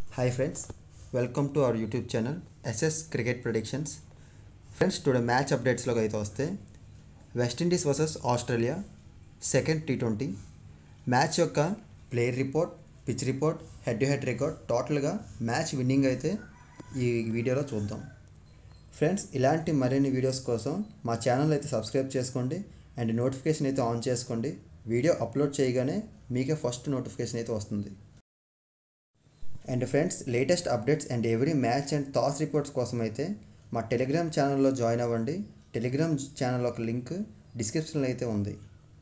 Hi friends, welcome to our YouTube channel SS Cricket Predictions. Friends today match అప్డేట్స్లోకి అయితే వస్తే West Indies versus Australia second T twenty match యొక్క player report pitch report head to head record టోటల్గా match winning అయితే ఈ వీడియోలో చూద్దాం friends ఇలాంటి మరిన్ని వీడియోస్ కోసం మా ఛానల్ అయితే సబ్స్క్రైబ్ చేసుకోండి అండ్ నోటిఫికేషన్ అయితే ఆన్ చేసుకోండి వీడియో అప్లోడ్ చేయగానే మీకే ఫస్ట్ నోటిఫికేషన్ అయితే వస్తుంది and friends latest updates and every match and toss reports కోసం అయితే మా టెలిగ్రామ్ ఛానల్లో జాయిన్ అవ్వండి టెలిగ్రామ్ ఛానల్ ఒక లింక్ డిస్క్రిప్షన్లో అయితే ఉంది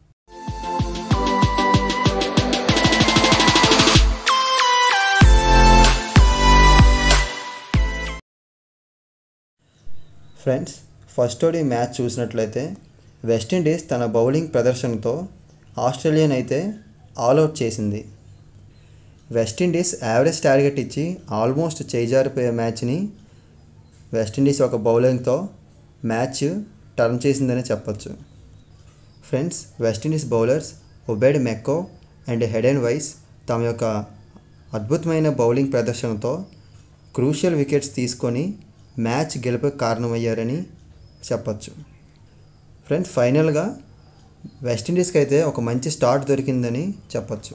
ఫ్రెండ్స్ ఫస్ట్ ఓడి మ్యాచ్ చూసినట్లయితే వెస్టిండీస్ తన బౌలింగ్ ప్రదర్శనతో ఆస్ట్రేలియన్ అయితే ఆల్అవుట్ చేసింది వెస్టిండీస్ యావరేజ్ టార్గెట్ ఇచ్చి ఆల్మోస్ట్ చేజారిపోయే మ్యాచ్ని వెస్టిండీస్ ఒక బౌలింగ్తో మ్యాచ్ టర్న్ చేసిందని చెప్పొచ్చు friends West Indies bowlers Obed McCoy and Head and Wise తమ యొక్క అద్భుతమైన బౌలింగ్ ప్రదర్శనతో క్రూషియల్ వికెట్స్ తీసుకొని మ్యాచ్ గెలుపుకు కారణమయ్యారని చెప్పచ్చు ఫ్రెండ్స్ ఫైనల్గా వెస్టిండీస్కి అయితే ఒక మంచి స్టార్ట్ దొరికిందని చెప్పచ్చు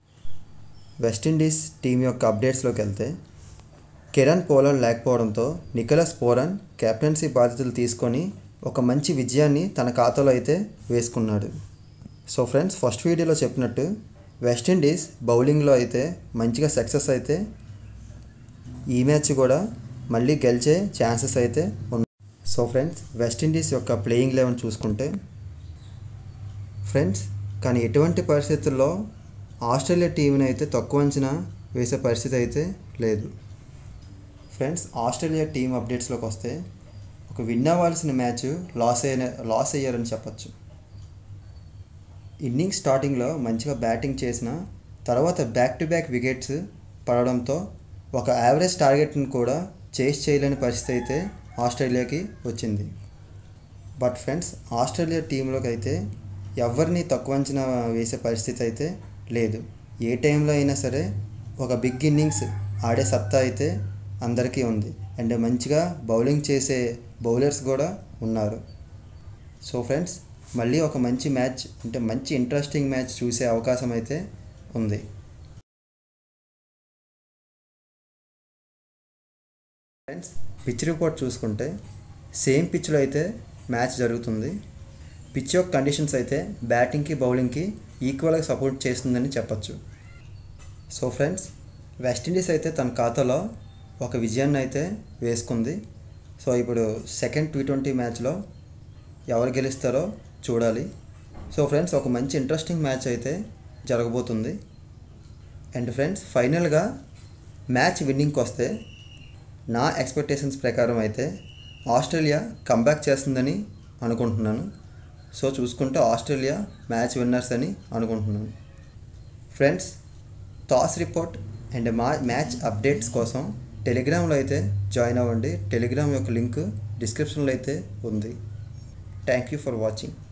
వెస్టిండీస్ టీం యొక్క అప్డేట్స్లోకి వెళ్తే కిరణ్ పోలార్ లేకపోవడంతో నికలస్ పోరన్ కెప్టెన్సీ బాధ్యతలు తీసుకొని ఒక మంచి విజయాన్ని తన ఖాతాలో అయితే వేసుకున్నాడు సో ఫ్రెండ్స్ ఫస్ట్ వీడియోలో చెప్పినట్టు వెస్టిండీస్ బౌలింగ్లో అయితే మంచిగా సక్సెస్ అయితే ఈ మ్యాచ్ కూడా మళ్ళీ గెలిచే ఛాన్సెస్ అయితే ఉన్నాయి సో ఫ్రెండ్స్ వెస్టిండీస్ యొక్క ప్లేయింగ్ లెవెన్ చూసుకుంటే ఫ్రెండ్స్ కానీ ఎటువంటి పరిస్థితుల్లో ఆస్ట్రేలియా టీంని అయితే తక్కువ అంచనా వేసే పరిస్థితి అయితే లేదు ఫ్రెండ్స్ ఆస్ట్రేలియా టీం అప్డేట్స్లోకి వస్తే ఒక విన్ అవ్వాల్సిన మ్యాచ్ లాస్ అయిన లాస్ అయ్యారని చెప్పచ్చు ఇన్నింగ్స్ స్టార్టింగ్లో మంచిగా బ్యాటింగ్ చేసిన తర్వాత బ్యాక్ టు బ్యాక్ వికెట్స్ పడడంతో ఒక యావరేజ్ టార్గెట్ని కూడా చేస్ చేయలేని పరిస్థితి అయితే ఆస్ట్రేలియాకి వచ్చింది బట్ ఫ్రెండ్స్ ఆస్ట్రేలియా టీంలోకి అయితే ఎవరిని తక్కువ అంచనా వేసే పరిస్థితి అయితే లేదు ఏ టైంలో అయినా సరే ఒక బిగ్ ఇన్నింగ్స్ ఆడే సత్తా అయితే అందరికీ ఉంది అండ్ మంచిగా బౌలింగ్ చేసే బౌలర్స్ కూడా ఉన్నారు సో ఫ్రెండ్స్ మళ్ళీ ఒక మంచి మ్యాచ్ అంటే మంచి ఇంట్రెస్టింగ్ మ్యాచ్ చూసే అవకాశం అయితే ఉంది ఫ్రెండ్స్ పిచ్ రిపోర్ట్ చూసుకుంటే సేమ్ పిచ్లో అయితే మ్యాచ్ జరుగుతుంది పిచ్ యొక్క కండిషన్స్ అయితే బ్యాటింగ్కి బౌలింగ్కి ఈక్వల్గా సపోర్ట్ చేస్తుందని చెప్పచ్చు సో ఫ్రెండ్స్ వెస్టిండీస్ అయితే తన ఖాతాలో ఒక విజయాన్ని అయితే వేసుకుంది సో ఇప్పుడు సెకండ్ టీ ట్వంటీ మ్యాచ్లో ఎవరు గెలుస్తారో చూడాలి సో ఫ్రెండ్స్ ఒక మంచి ఇంట్రెస్టింగ్ మ్యాచ్ అయితే జరగబోతుంది అండ్ ఫ్రెండ్స్ ఫైనల్గా మ్యాచ్ విన్నింగ్కి వస్తే నా ఎక్స్పెక్టేషన్స్ ప్రకారం అయితే ఆస్ట్రేలియా కంబ్యాక్ చేస్తుందని అనుకుంటున్నాను సో చూసుకుంటే ఆస్ట్రేలియా మ్యాచ్ విన్నర్స్ అని అనుకుంటున్నాను ఫ్రెండ్స్ టాస్ రిపోర్ట్ అండ్ మా మ్యాచ్ అప్డేట్స్ కోసం టెలిగ్రామ్లో అయితే జాయిన్ అవ్వండి టెలిగ్రామ్ యొక్క లింక్ డిస్క్రిప్షన్లో అయితే ఉంది థ్యాంక్ యూ ఫర్ వాచింగ్